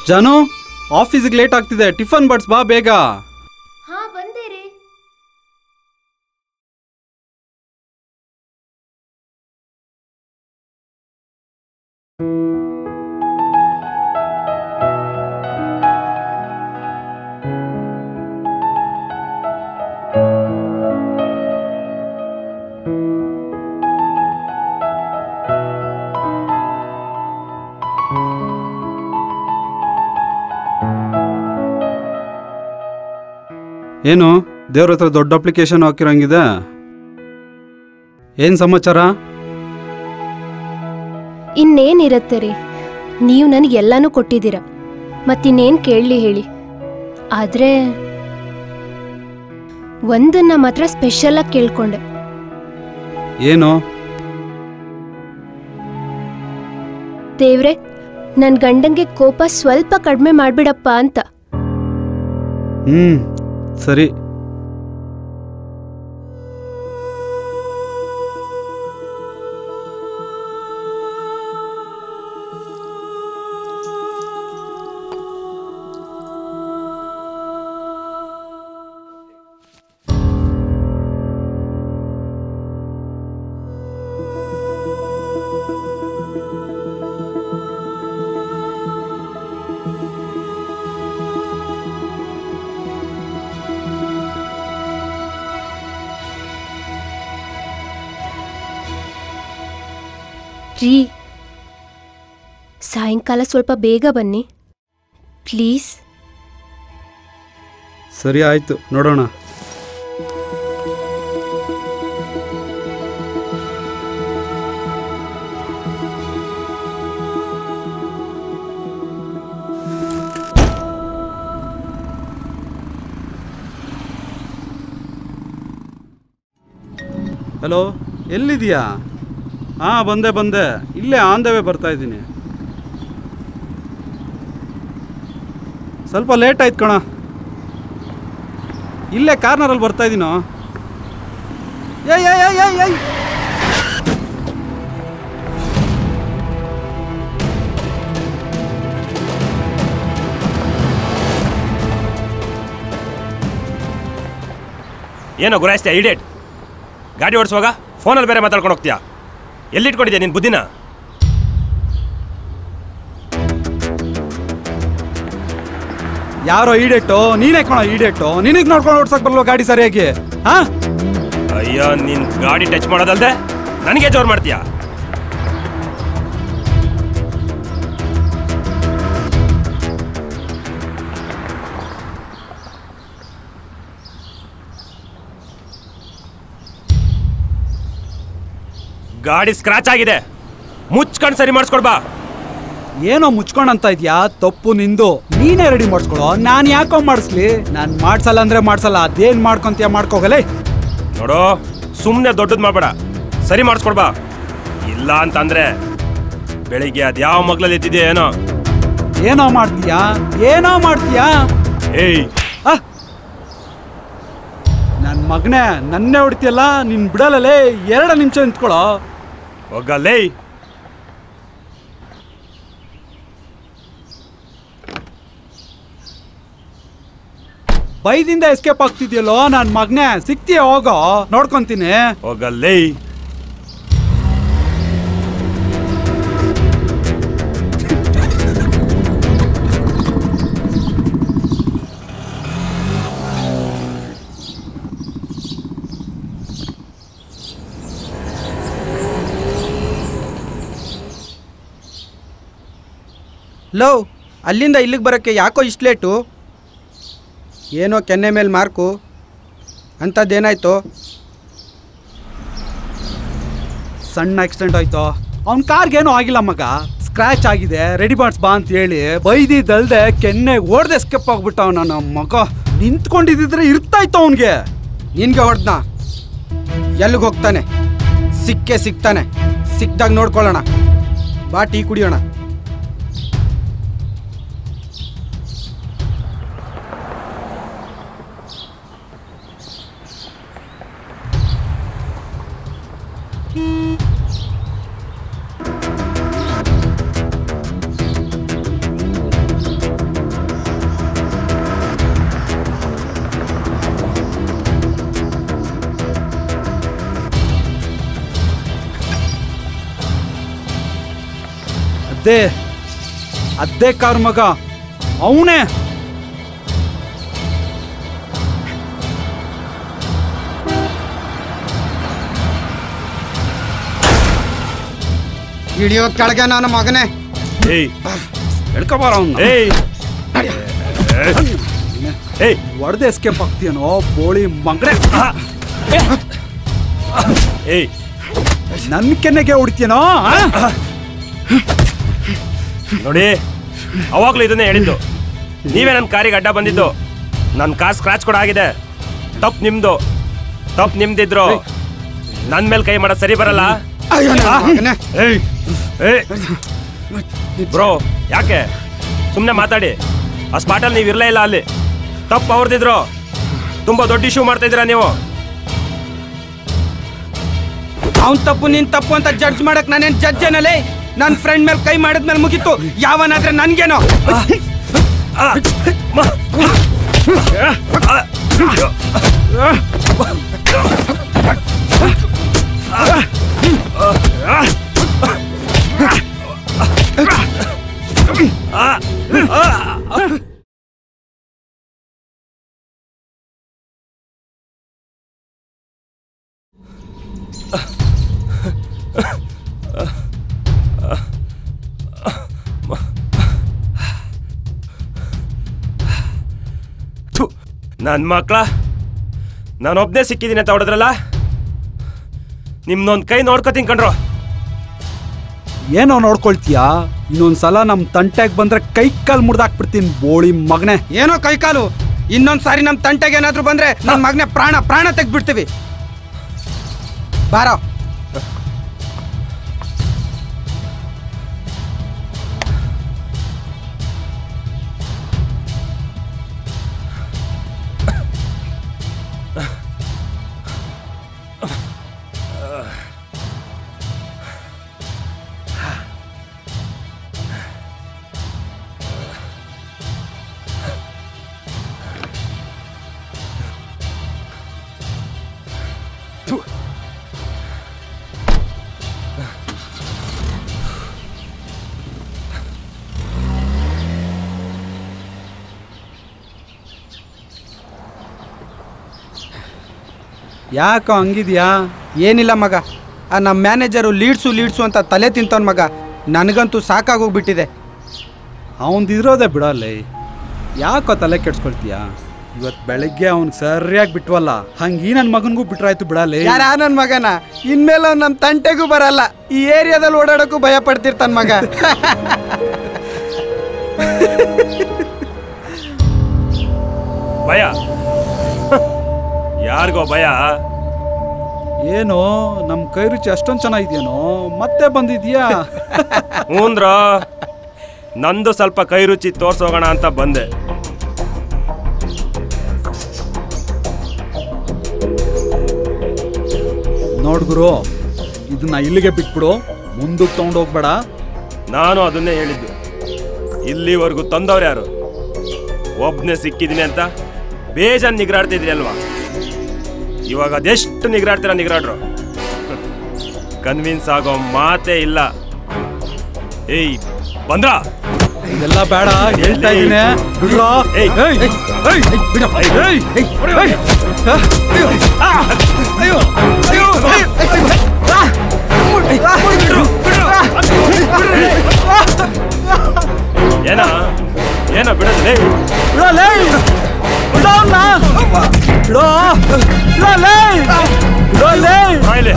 ಜಾನು ಆಫೀಸಿಗೆ ಲೇಟ್ ಆಗ್ತಿದೆ ಟಿಫನ್ ಬಡ್ಸ್ ಬಾ ಬೇಗ ಹಾ ಬಂದೆ ರೀ ಏನು ದೇವ್ರ ಹತ್ರ ದೊಡ್ಡ ಅಪ್ಲಿಕೇಶನ್ ಹಾಕಿರಂಗಿದೆ ಏನ್ ಸಮಾಚಾರ ಇನ್ನೇನಿರತ್ತೆ ರೀ ನೀವು ನನಗೆ ಎಲ್ಲಾನು ಕೊಟ್ಟಿದ್ದೀರ ಮತ್ತಿನ್ನೇನು ಕೇಳಲಿ ಹೇಳಿ ಆದ್ರೆ ಒಂದನ್ನ ಮಾತ್ರ ಸ್ಪೆಷಲ್ ಆಗಿ ಕೇಳ್ಕೊಂಡೆ ಏನು ದೇವ್ರೆ ನನ್ನ ಗಂಡಂಗೆ ಕೋಪ ಸ್ವಲ್ಪ ಕಡಿಮೆ ಮಾಡ್ಬಿಡಪ್ಪ ಅಂತ ಹ್ಮ್ ಸರಿ ರೀ ಸಾಯಂಕಾಲ ಸ್ವಲ್ಪ ಬೇಗ ಬನ್ನಿ ಪ್ಲೀಸ್ ಸರಿ ಆಯ್ತು ನೋಡೋಣ ಹಲೋ ಎಲ್ಲಿದೀಯಾ ಹಾಂ ಬಂದೆ ಬಂದೆ ಇಲ್ಲೇ ಆನ್ ದ ವೇ ಬರ್ತಾ ಇದ್ದೀನಿ ಸ್ವಲ್ಪ ಲೇಟ್ ಆಯ್ತು ಕಣ ಇಲ್ಲೇ ಕಾರ್ನರಲ್ಲಿ ಬರ್ತಾ ಇದ್ದೀನೋ ಏಯ್ ಏಯ್ ಏಯ್ ಏಯ್ ಏಯ್ ಏನೋ ಗುರಾಯಿಸ್ತೀಯ ಇಡೇಟ್ ಗಾಡಿ ಓಡಿಸುವಾಗ ಫೋನಲ್ಲಿ ಬೇರೆ ಮಾತಾಡ್ಕೊಂಡು ಹೋಗ್ತೀಯಾ ಎಲ್ಲಿಟ್ಕೊಂಡಿದ್ಯಾ ನಿನ್ನ ಬುದ್ಧಿನ ಯಾರೋ ಈಡೇಟು ನೀನೇ ಕಣೋ ಈಡೇಟು ನಿನಗೆ ನೋಡ್ಕೊಂಡು ಓಡ್ಸಕ್ ಬರಲ್ವ ಗಾಡಿ ಸರಿಯಾಗಿ ಹಾ ಅಯ್ಯೋ ನಿನ್ ಗಾಡಿ ಟಚ್ ಮಾಡೋದಲ್ದೆ ನನಗೆ ಜೋರ್ ಮಾಡ್ತೀಯಾ ಗಾಡಿ ಸ್ಕ್ರಾಚ್ ಆಗಿದೆ ಮುಚ್ಕೊಂಡು ಸರಿ ಮಾಡಿಸ್ಕೊಡ್ಬಾ ಏನೋ ಮುಚ್ಕೊಂಡಂತ ಇದ್ಯಾ ತಪ್ಪು ನಿಂದು ನೀನೇ ರೆಡಿ ಮಾಡಿಸ್ಕೊಳೋ ನಾನು ಯಾಕೋ ಮಾಡಿಸ್ಲಿ ನಾನು ಮಾಡ್ಸಲ್ಲ ಅಂದ್ರೆ ಮಾಡ್ಸಲ್ಲ ಅದೇನ್ ಮಾಡ್ಕೊಂತೀಯ ಮಾಡ್ಕೋಗಲೇ ನೋಡೋ ಸುಮ್ಮನೆ ದೊಡ್ಡದು ಮಾಡಬೇಡ ಸರಿ ಮಾಡಿಸ್ಕೊಡ್ಬಾ ಇಲ್ಲ ಅಂತಂದ್ರೆ ಬೆಳಿಗ್ಗೆ ಅದ್ಯಾವ ಮಗ್ಲಲ್ಲಿ ಎತ್ತಿದೆಯಾ ಏನೋ ಏನೋ ಮಾಡ್ತೀಯಾ ಏನೋ ಮಾಡ್ತೀಯಾ ಏಯ್ ನನ್ನ ಮಗನೇ ನನ್ನೇ ಹೊಡಿತೀಯಲ್ಲ ನಿನ್ ಬಿಡಲ್ಲಲೇ ಎರಡು ನಿಮಿಷ ನಿಂತ್ಕೊಳ್ಳೋ ಹೋಗಲ್ಲೇ ಬೈದಿಂದ ಎಸ್ಕೇಪ್ ಆಗ್ತಿದ್ಯಲ್ಲೋ ನನ್ನ ಮಗನೇ ಸಿಕ್ತೀಯ ಹೋಗೋ ನೋಡ್ಕೊಂತೀನಿ ಹೋಗಲ್ಲೇ ಲೋ ಅಲ್ಲಿಂದ ಇಲ್ಲಿಗೆ ಬರೋಕ್ಕೆ ಯಾಕೋ ಇಷ್ಟು ಲೇಟು ಏನೋ ಕೆನ್ನೆ ಮೇಲೆ ಮಾರ್ಕು ಅಂಥದ್ದೇನಾಯ್ತು ಸಣ್ಣ ಆಕ್ಸಿಡೆಂಟ್ ಆಯ್ತು ಅವ್ನ ಕಾರ್ಗೆ ಏನೂ ಆಗಿಲ್ಲ ಮಗ ಸ್ಕ್ರಾಚ್ ಆಗಿದೆ ರೆಡಿ ಮಾಡ್ಸ್ ಬಾ ಅಂತ ಹೇಳಿ ಬೈದಿದ್ದಲ್ದೆ ಕೆನ್ನೆ ಓಡ್ದೆ ಎಸ್ಕೇಪ್ ಆಗ್ಬಿಟ್ಟ ನನ್ನ ಮಗ ನಿಂತ್ಕೊಂಡಿದ್ದಿದ್ರೆ ಇರ್ತಾ ಇತ್ತು ಅವನಿಗೆ ನಿನ್ಗೆ ಹೊಡೆದ್ನ ಎಲ್ಲಿಗೆ ಹೋಗ್ತಾನೆ ಸಿಕ್ಕೇ ಸಿಗ್ತಾನೆ ಸಿಕ್ದಾಗ ನೋಡ್ಕೊಳ್ಳೋಣ ಬಾ ಟೀ ಕುಡಿಯೋಣ ಅದೇ ಅದೇ ಕಾರ್ ಮಗ ಅವನೇ ಹಿಡಿಯೋ ಕೆಳಗೆ ನನ್ನ ಮಗನೇ ಏಯ್ ಹೇಳ್ಕೊಬಾರ ಅವ್ನ ಏಯ್ ಏಯ್ ಹೊಡೆದು ಎಸ್ಕೇಪ್ ಆಗ್ತೀಯನೋ ಬೋಳಿ ಮಗನೇ ಏಯ್ ನನ್ನ ಕೆನ್ನೆಗೆ ಹೊಡಿತೀಯನೋ ಆ? ನೋಡಿ ಅವಾಗ್ಲೂ ಇದನ್ನೇ ಹೇಳಿದ್ದು ನೀವೇ ನನ್ನ ಕಾರಿಗೆ ಅಡ್ಡ ಬಂದಿದ್ದು ನನ್ನ ಕಾರ್ ಸ್ಕ್ರಾಚ್ ಕೂಡ ಆಗಿದೆ ತಪ್ಪು ನಿಮ್ದು ತಪ್ಪು ನಿಮ್ದಿದ್ರು ನನ್ನ ಮೇಲೆ ಕೈ ಮಾಡೋದು ಸರಿ ಬರಲ್ಲ ಅಯ್ಯೋ ನನ್ನ ಮಗನೇ ಏಯ್ ಏಯ್ ಬ್ರೋ ಯಾಕೆ ಸುಮ್ಮನೆ ಮಾತಾಡಿ ಆ ಸ್ಪಾಟಲ್ಲಿ ನೀವು ಇರಲೇ ಇಲ್ಲ ಅಲ್ಲಿ ತಪ್ಪು ಅವ್ರದಿದ್ರು ತುಂಬ ದೊಡ್ಡ ಇಶ್ಯೂ ಮಾಡ್ತಾ ಇದ್ದೀರಾ ನೀವು ಅವ್ನ್ ತಪ್ಪು ನೀನ್ ತಪ್ಪು ಅಂತ ಜಡ್ಜ್ ಮಾಡಕ್ ನಾನೇನ್ ಜಡ್ಜ್ ಏನಲೇ ನನ್ ಫ್ರೆಂಡ್ ಮೇಲೆ ಕೈ ಮಾಡಿದ್ಮೇಲೆ ಮುಗೀತು ಯಾವನಾದ್ರೆ ನನ್ಗೇನೋ ಆ, ಮ- ಆ, ಥು, ನನ್ ಮಕ್ಳ ನಾನೊಬ್ನೇ ಸಿಕ್ಕಿದ್ದೀನಿ ಅಂತ ಹೊಡೆದ್ರಲ್ಲ ನಿಮ್ನೊಂದ್ ಕೈ ನೋಡ್ಕೊತೀನಿ ಕಣ್ರು ಏನೋ ನೋಡ್ಕೊಳ್ತೀಯಾ ಇನ್ನೊಂದ್ ಸಲ ನಮ್ ತಂಟೆಗ್ ಬಂದ್ರೆ ಕೈ ಕಾಲ್ ಮುರ್ದಾಕ್ಬಿಡ್ತೀನಿ ಬೋಳಿ ಮಗನೇ ಏನೋ ಕೈಕಾಲು ಇನ್ನೊಂದ್ ಸಾರಿ ನಮ್ ತಂಟೆಗೆ ಏನಾದ್ರು ಬಂದ್ರೆ ನನ್ ಮಗನೇ ಪ್ರಾಣ ಪ್ರಾಣ ತೆಗ್ದ್ಬಿಡ್ತೀವಿ ಬಾರೋ ಯಾಕೋ ಹಂಗಿದ್ಯಾ ಏನಿಲ್ಲ ಮಗ ಆ ನಮ್ಮ ಮ್ಯಾನೇಜರು ಲೀಡ್ಸು ಲೀಡ್ಸು ಅಂತ ತಲೆ ತಿಂತವನ್ ಮಗ ನನಗಂತೂ ಸಾಕಾಗೋಗ್ಬಿಟ್ಟಿದೆ ಅವಂದಿರೋದೇ ಬಿಡಲ್ಲೇ ಯಾಕೋ ತಲೆ ಕೆಡ್ಸ್ಕೊಳ್ತೀಯಾ ಇವತ್ತು ಬೆಳಗ್ಗೆ ಅವ್ನ್ ಸರಿಯಾಗಿ ಬಿಟ್ವಲ್ಲ ಹಂಗೆ ಈ ನನ್ನ ಮಗನಿಗೂ ಬಿಟ್ರಾಯ್ತು ಬಿಡಲ್ಲೇ ಯಾರ ನನ್ನ ಮಗನ ಇನ್ಮೇಲೆ ಅವ್ನ್ ನಮ್ಮ ತಂಟೆಗೂ ಬರಲ್ಲ ಈ ಏರಿಯಾದಲ್ಲಿ ಓಡಾಡೋಕ್ಕೂ ಭಯ ಪಡ್ತಿರ್ತಾನ ಮಗ ಭಯ ಯಾರಿಗೋ ಭಯ ಏನೋ ನಮ್ಮ ಕೈ ರುಚಿ ಅಷ್ಟೊಂದು ಚೆನ್ನಾಗಿದ್ಯೇನೋ ಮತ್ತೆ ಬಂದಿದ್ಯಾ ಹ್ಞೂಂದ್ರ ನಂದು ಸ್ವಲ್ಪ ಕೈ ರುಚಿ ತೋರ್ಸೋಗೋಣ ಅಂತ ಬಂದೆ ನೋಡ್ಗುರು ಇದನ್ನ ಇಲ್ಲಿಗೆ ಬಿಟ್ಬಿಡು ಮುಂದಕ್ಕೆ ತಗೊಂಡೋಗ್ಬೇಡ ನಾನು ಅದನ್ನೇ ಹೇಳಿದ್ದು ಇಲ್ಲಿವರೆಗೂ ತಂದವ್ರು ಯಾರು ಒಬ್ನೇ ಸಿಕ್ಕಿದ್ದೀನಿ ಅಂತ ಬೇಜಾನ್ ನಿಗ್ರಾಡ್ತಿದ್ರಿ ಅಲ್ವಾ ಇವಾಗ ಅದೆಷ್ಟು ನಿಗ್ರಾಡ್ತೀರ ನಿಗ್ರಾಡ್ರು ಕನ್ವಿನ್ಸ್ ಆಗೋ ಮಾತೇ ಇಲ್ಲ ಏಯ್ ಬಂದ್ರ ಇದೆಲ್ಲ ಬೇಡ ಹೇಳ್ತಾ ಇದೀನಿ ಬಿಡ್ರೋ ಏಯ್. ಏಯ್, ಏಯ್, ಬಿಡಪ್ಪ, ಏಯ್, ಏಯ್, ಏಯ್. ಆ, ಅಯ್ಯೋ, ಅಯ್ಯೋ, ಆ, ಏನ ಏನ ಬಿಡೋದು ಲೇ ಬಿಡೋ, ಲೇ. ಬಿಡೋ ಅವ್ನ. ಬಿಡೋ. ಬಿಡೋ, ಲೇ. ಬಿಡೋ, ಲೇ. ಬಾಯ್ಲೆ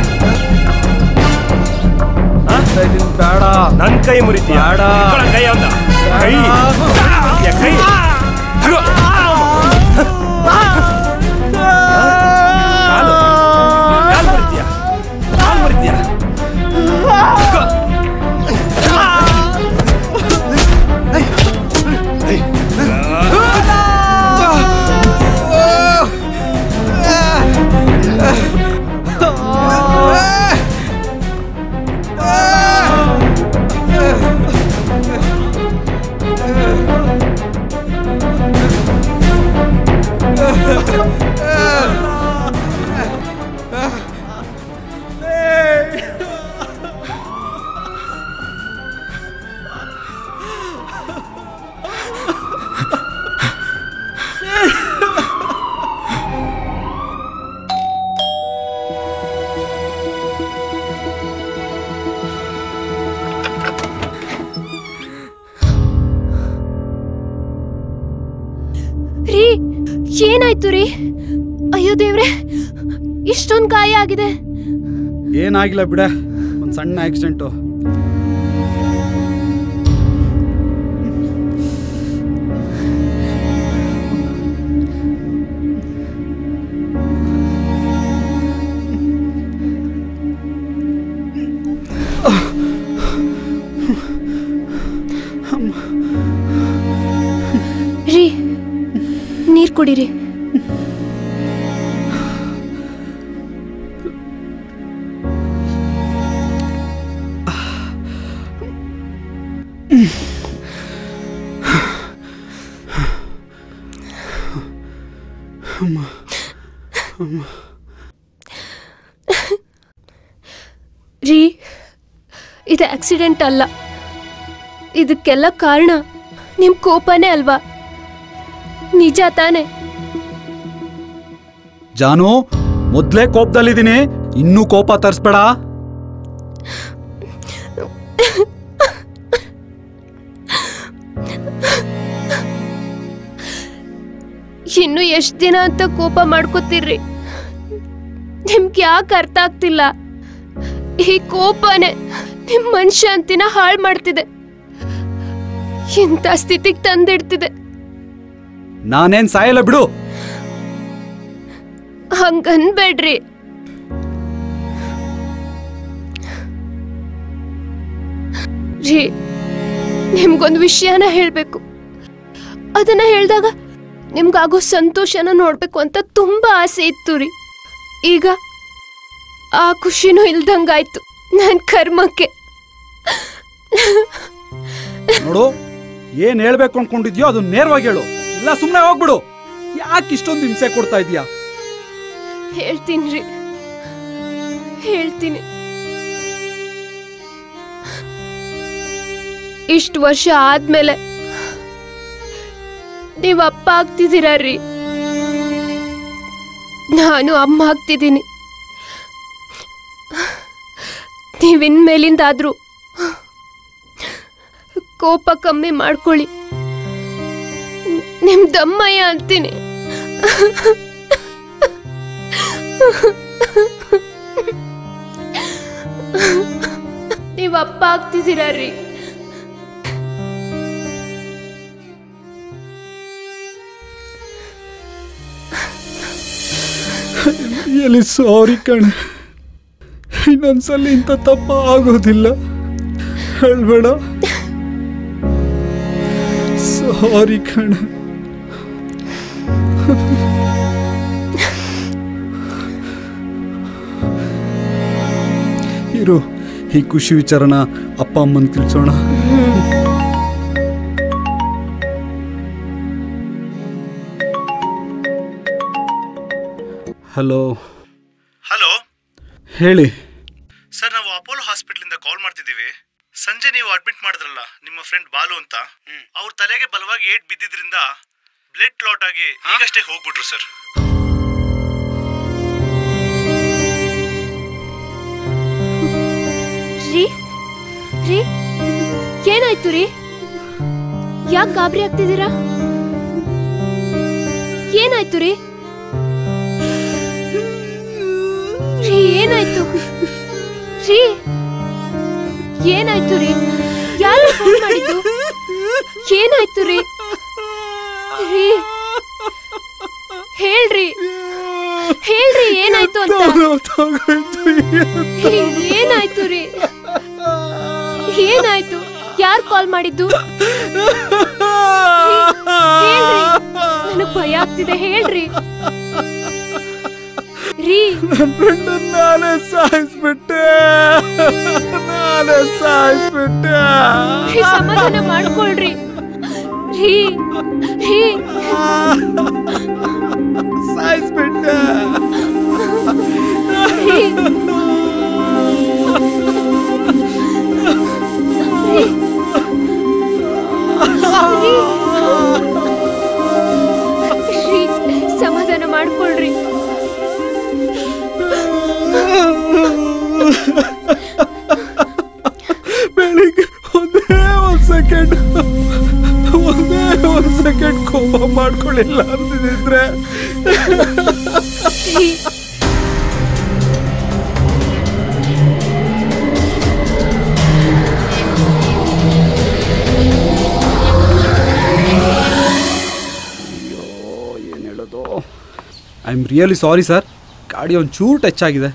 ಹೇಳ್ತಾ ಇದೀನಿ, ಬೇಡ ನನ್ ಕೈ ಮುರಿತೀಯ ಬೇಡ. ಇಟ್ಕೊಳ ಕೈ ಅವನ ಕೈ ಯಾ, ಕೈ ತಗೋ. ಕಾಲು ಕಾಲು ಮುರಿತೀಯ ಕಾಲು ಮುರಿತೀಯ ತಗೋ. ಏನಾಯ್ತು ರೀ ಅಯ್ಯೋ ದೇವ್ರೆ ಇಷ್ಟೊಂದು ಗಾಯ ಆಗಿದೆ ಏನಾಗಿಲ್ಲ ಬಿಡ ಒಂದು ಸಣ್ಣ ಆಕ್ಸಿಡೆಂಟು ರೀ ನೀರು ಕುಡೀರಿ ರೀ ಇದು ಆಕ್ಸಿಡೆಂಟ್ ಅಲ್ಲ ಇದಕ್ಕೆಲ್ಲ ಕಾರಣ ನಿಮ್ಮ ಕೋಪನೇ ಅಲ್ವಾ ನಿಜ ತಾನೆ ಜಾನು ಮೊದ್ಲೇ ಕೋಪದಲ್ಲಿದ್ದೀನಿ ಇನ್ನೂ ಕೋಪ ತರಿಸ್ಬೇಡ ಇನ್ನು ಎಷ್ಟು ದಿನ ಅಂತ ಕೋಪ ಮಾಡ್ಕೋತೀರ್ರಿ ನಿಮ್ಗೆ ಯಾಕೆ ಅರ್ಥ ಆಗ್ತಿಲ್ಲ ಈ ಕೋಪನೇ ನಿಮ್ ಮನುಷ್ಯಂತಿನ ಹಾಳು ಮಾಡ್ತಿದೆ ಇಂಥ ಸ್ಥಿತಿಗೆ ತಂದಿಡ್ತಿದೆ ನಾನೇನ್ ಸಾಯಲ್ಲ ಬಿಡು ಹಂಗನ್ಬೇಡ್ರಿ ರೀ ನಿಮ್ಗೊಂದು ವಿಷಯನ ಹೇಳ್ಬೇಕು ಅದನ್ನ ಹೇಳಿದಾಗ ನಿಮ್ಗಾಗೋ ಸಂತೋಷನ ನೋಡ್ಬೇಕು ಅಂತ ತುಂಬಾ ಆಸೆ ಇತ್ತು ರೀ ಈಗ ಆ ಖುಷಿನೂ ಇಲ್ದಂಗಾಯ್ತು ನನ್ನ ಕರ್ಮಕ್ಕೆ ನೋಡು ಏನ್ ಹೇಳ್ಬೇಕು ಅನ್ಕೊಂಡಿದ್ಯೋ ಅದು ನೇರವಾಗಿ ಹೇಳು ಇಲ್ಲ ಸುಮ್ಮನೆ ಹೋಗ್ಬಿಡು ಯಾಕೆ ಇಷ್ಟೊಂದು ಹಿಂಸೆ ಕೊಡ್ತಾ ಇದೀಯಾ ಹೇಳ್ತೀನಿ ರೀ ಹೇಳ್ತೀನಿ ಇಷ್ಟು ವರ್ಷ ಆದ್ಮೇಲೆ ನೀವ್ ಅಪ್ಪ ಆಗ್ತಿದ್ದೀರಾ ರೀ ನಾನು ಅಮ್ಮ ಆಗ್ತಿದ್ದೀನಿ ನೀವಿನ್ಮೇಲಿಂದಾದ್ರೂ ಕೋಪ ಕಮ್ಮಿ ಮಾಡ್ಕೊಳ್ಳಿ ನಿಮ್ ದಮ್ಮಯ್ಯ ಅಂತೀನಿ ನೀವ್ ಅಪ್ಪ ಆಗ್ತಿದ್ದೀರಾ ರೀ ಎಲ್ಲಿ ಸಾರಿ ಕಣ ಇನ್ನೊಂದ್ಸಲ ಇಂಥ ತಪ್ಪ ಆಗೋದಿಲ್ಲ ಹೇಳ್ಬೇಡ ಸಾರಿ ಕಣ ಇರು ಈ ಖುಷಿ ವಿಚಾರನ ಅಪ್ಪ ಅಮ್ಮನ ತಿಳಿಸೋಣ ಹಲೋ ಹಲೋ ಹೇಳಿ ಸರ್ ನಾವು ಅಪೋಲೋ ಹಾಸ್ಪಿಟ್ಲಿಂದ ಕಾಲ್ ಮಾಡ್ತಿದ್ದೀವಿ ಸಂಜೆ ನೀವು ಅಡ್ಮಿಟ್ ಮಾಡಿದ್ರಲ್ಲ ನಿಮ್ಮ ಫ್ರೆಂಡ್ ಬಾಲು ಅಂತ ಅವ್ರ ತಲೆಗೆ ಬಲವಾಗಿ ಏಟ್ ಬಿದ್ದಿದ್ರಿಂದ ಬ್ಲಡ್ ಕ್ಲಾಟ್ ಆಗಿ ಈಗಷ್ಟೇ ಹೋಗ್ಬಿಟ್ರು ಸರ್ ರೀ ರೀ ಏನಾಯ್ತು ರೀ ಯಾಕೆ ಗಾಬರಿ ಆಗ್ತಿದ್ದೀರಾ ಏನಾಯ್ತು ರೀ ರೀ ಏನಾಯ್ತು ರೀ ಏನಾಯ್ತು ರೀ ಯಾರು ಫೋನ್ ಮಾಡಿದ್ದು ಏನಾಯ್ತು ರೀ ರೀ ಹೇಳ್ರಿ ಹೇಳ್ರಿ ಏನಾಯ್ತು ಅಂತ ರೀ, ಏನಾಯ್ತು ರೀ ಏನಾಯ್ತು ಯಾರು ಕಾಲ್ ಮಾಡಿದ್ದು ಹೇಳ್ರಿ ನನಗ್ ಭಯ ಆಗ್ತಿದೆ ಹೇಳ್ರಿ ರೀ ನಾನೇ ಸಾಯಿಸ್ಬಿಟ್ಟೆ ನಾನೇ ಸಾಯಿಸ್ಬಿಟ್ಟೆ ರೀ, ಸಮಾಧಾನ ಮಾಡ್ಕೊಳ್ರಿ ರೀ ರೀ ಸಾಯಿಸ್ಬಿಟ್ಟೆ ರೀ ರೀ. ರೀ. ರೀ, ಸಮಾಧಾನ ಮಾಡ್ಕೊಳ್ರಿ ಬೆಳಿಗ್ಗೆ ಒಂದೇ ಒಂದ್ ಸೆಕೆಂಡ್ ಒಂದೇ ಒಂದ್ ಸೆಕೆಂಡ್ ಕೋಪ ಮಾಡ್ಕೊಳ್ಳಿಲ್ಲ ಅಂತಿದ್ರೆ ಏನು ಹೇಳೋದು I am really sorry sir ಗಾಡಿ ಒಂಚೂರು ಟಚ್ ಆಗಿದೆ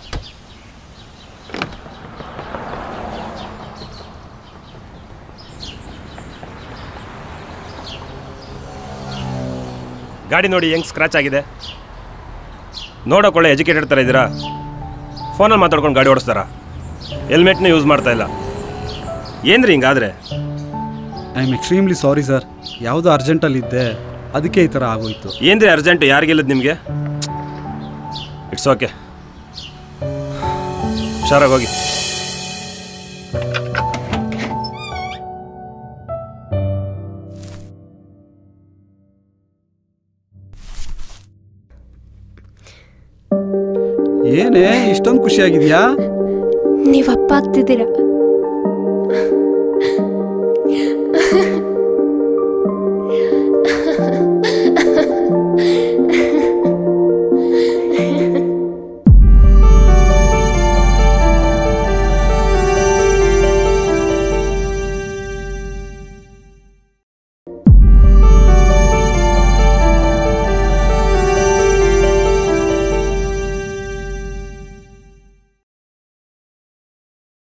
ಗಾಡಿ ನೋಡಿ ಹೆಂಗ್ ಸ್ಕ್ರಾಚ್ ಆಗಿದೆ ನೋಡೋಕೆ ಒಳ್ಳೆ ಎಜುಕೇಟೆಡ್ ಥರ ಇದ್ದೀರಾ ಫೋನಲ್ಲಿ ಮಾತಾಡ್ಕೊಂಡು ಗಾಡಿ ಓಡಿಸ್ತಾರ ಹೆಲ್ಮೆಟ್ನ ಯೂಸ್ ಮಾಡ್ತಾ ಇಲ್ಲ ಏನ್ರಿ ಹಿಂಗಾದ್ರೆ I am extremely sorry sir ಯಾವುದೋ ಅರ್ಜೆಂಟಲ್ಲಿದ್ದೆ ಅದಕ್ಕೆ ಈ ಥರ ಆಗೋಯ್ತು ಏನ್ರಿ ಅರ್ಜೆಂಟ್ ಯಾರಿಗಿಲ್ಲದ ನಿಮಗೆ ಇಟ್ಸ್ ಓಕೆ ಹುಷಾರಾಗಿ ಹೋಗಿ ಏನೇ ಇಷ್ಟೊಂದು ಖುಷಿಯಾಗಿದೆಯಾ ನೀವ್ ಅಪ್ಪ ಆಗ್ತಿದ್ದೀರಾ